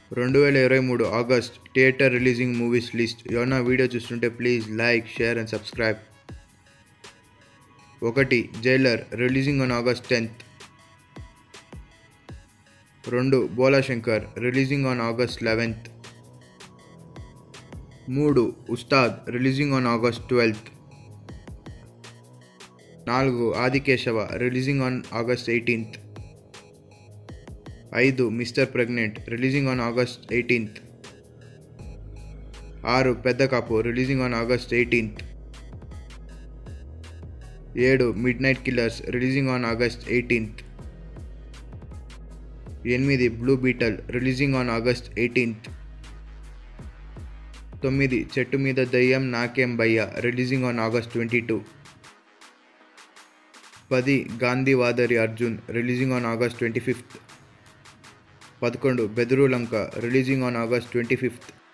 రెండు వేల ఇరవై మూడు August theatre releasing movies list ఎవరైనా వీడియో చూస్తుంటే please like share and subscribe ఒకటి Jailer releasing on August tenth రెండు Bhola Shankar releasing on August eleventh మూడు Ustaad releasing on August twelfth నాలుగు Aadikeshava releasing on August eighteenth ఐదు Mr Pregnant releasing on August eighteenth ఆరు Pedda Kapu releasing on August eighteenth ఏడు midnight killers releasing on August eighteenth ఎనిమిది Blue Beetle releasing on August eighteenth తొమ్మిది Chettu Meeda Dayyam Nakem Bhayya releasing on August twenty two పది Gandeevadhari Arjun releasing on August twenty fifth పదకొండు Bedurulanka releasing on August twenty fifth